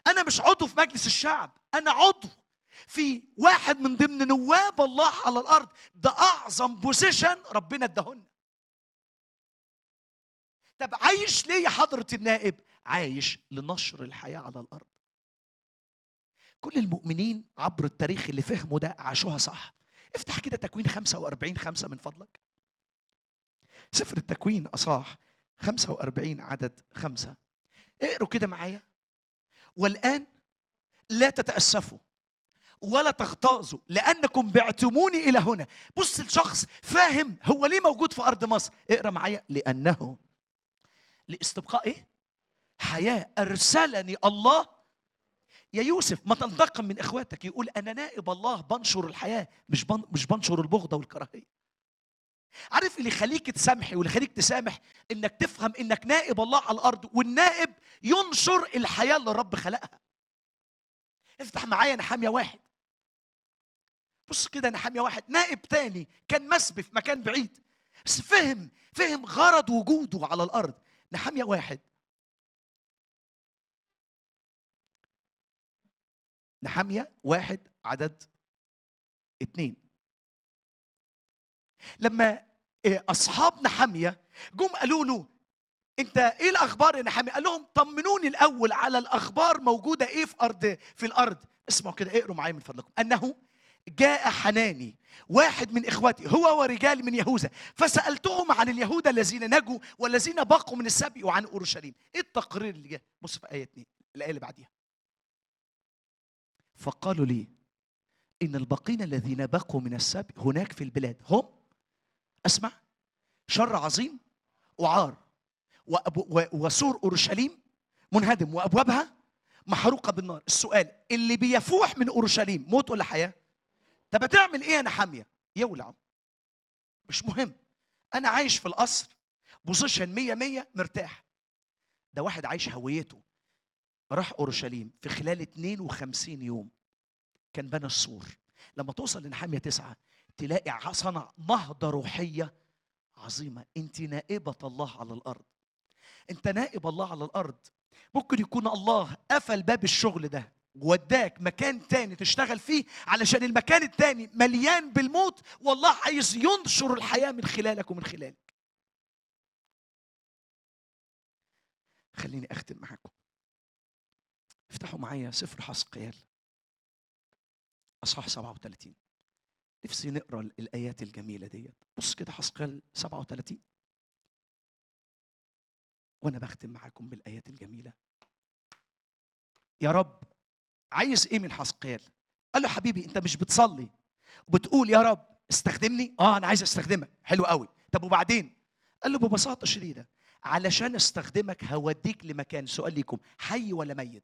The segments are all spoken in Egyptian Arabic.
انا مش عضو في مجلس الشعب انا عضو في واحد من ضمن نواب الله على الارض ده اعظم بوزيشن ربنا اداهن طب عايش ليه يا حضره النائب عايش لنشر الحياه على الارض كل المؤمنين عبر التاريخ اللي فهموا ده عاشوها صح افتح كده تكوين 45 خمسة من فضلك سفر التكوين أصاح 45 عدد خمسة اقروا كده معايا والآن لا تتأسفوا ولا تغتاظوا لأنكم بعتموني إلى هنا بص الشخص فاهم هو ليه موجود في أرض مصر اقرا معايا لأنه لاستبقاء إيه؟ حياة أرسلني الله يا يوسف ما تنتقم من اخواتك يقول انا نائب الله بنشر الحياه مش بن مش بنشر البغضه والكراهيه عارف اللي يخليك تسامحي واللي يخليك تسامح انك تفهم انك نائب الله على الارض والنائب ينشر الحياه اللي الرب خلقها افتح معايا نحاميه واحد بص كده نحاميه واحد نائب تاني كان مسبي في مكان بعيد بس فهم فهم غرض وجوده على الارض نحاميه واحد نحامية واحد عدد اتنين لما إيه، أصحاب نحامية جم قالوا له أنت إيه الأخبار يا نحامية؟ قال لهم طمنوني الأول على الأخبار موجودة إيه في أرض في الأرض اسمعوا كده اقروا معايا من فضلكم أنه جاء حناني واحد من اخوتي هو ورجال من يهوذا فسالتهم عن اليهود الذين نجوا والذين بقوا من السبي وعن اورشليم ايه التقرير اللي جه بص في ايه 2 الايه اللي بعديها فقالوا لي ان الباقين الذين بقوا من السبي هناك في البلاد هم اسمع شر عظيم وعار وأبو و- وسور اورشليم منهدم وابوابها محروقه بالنار السؤال اللي بيفوح من اورشليم موت ولا حياه طب هتعمل ايه انا حاميه يولع مش مهم انا عايش في القصر بوزيشن 100 100 مرتاح ده واحد عايش هويته راح اورشليم في خلال 52 يوم كان بنى السور لما توصل لنحاميه تسعه تلاقي ع- صنع نهضه روحيه عظيمه انت نائبه الله على الارض انت نائب الله على الارض ممكن يكون الله قفل باب الشغل ده وداك مكان تاني تشتغل فيه علشان المكان التاني مليان بالموت والله عايز ينشر الحياه من خلالك ومن خلالك خليني اختم معاكم افتحوا معايا سفر حسقيال اصحاح 37 نفسي نقرا الايات الجميله ديت بص كده حسقيال 37 وانا بختم معاكم بالايات الجميله يا رب عايز ايه من حسقيال قال له حبيبي انت مش بتصلي وبتقول يا رب استخدمني اه انا عايز استخدمك حلو قوي طب وبعدين قال له ببساطه شديده علشان استخدمك هوديك لمكان سؤال ليكم حي ولا ميت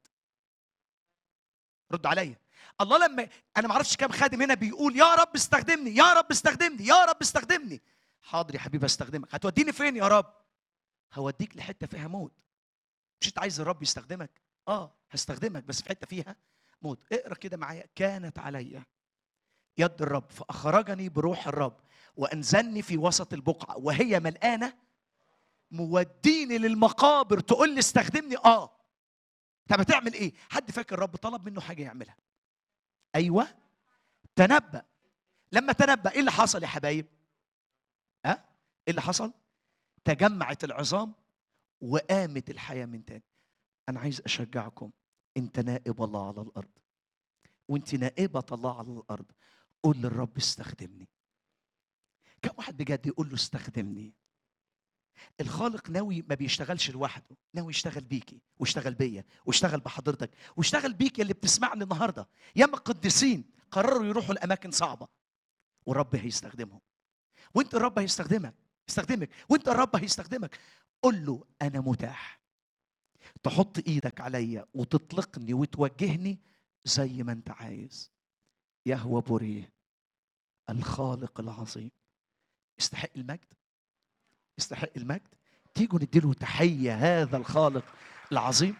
رد عليا الله لما انا ما اعرفش كام خادم هنا بيقول يا رب استخدمني يا رب استخدمني يا رب استخدمني حاضر يا حبيبي استخدمك هتوديني فين يا رب هوديك لحته فيها موت مش انت عايز الرب يستخدمك اه هستخدمك بس في حته فيها موت اقرا كده معايا كانت علي يد الرب فاخرجني بروح الرب وانزلني في وسط البقعه وهي ملقانه موديني للمقابر تقول لي استخدمني اه طب هتعمل ايه حد فاكر الرب طلب منه حاجه يعملها ايوه تنبأ لما تنبأ ايه اللي حصل يا حبايب ها أه؟ ايه اللي حصل تجمعت العظام وقامت الحياه من تاني انا عايز اشجعكم انت نائب الله على الارض وانت نائبه الله على الارض قول للرب استخدمني كم واحد بجد يقول له استخدمني الخالق ناوي ما بيشتغلش لوحده ناوي يشتغل بيكي ويشتغل بيا ويشتغل بحضرتك ويشتغل بيك اللي بتسمعني النهارده ياما قديسين قرروا يروحوا لاماكن صعبه والرب هيستخدمهم وانت الرب هيستخدمك يستخدمك وانت الرب هيستخدمك قل له انا متاح تحط ايدك عليا وتطلقني وتوجهني زي ما انت عايز يهوى بوريه الخالق العظيم يستحق المجد يستحق المجد تيجوا نديله تحية هذا الخالق العظيم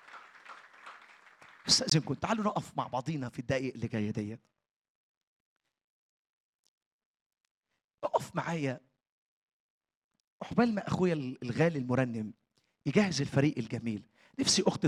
استأذنكم تعالوا نقف مع بعضينا في الدقائق اللي جاية ديت اقف معايا عقبال ما اخويا الغالي المرنم يجهز الفريق الجميل نفسي اخت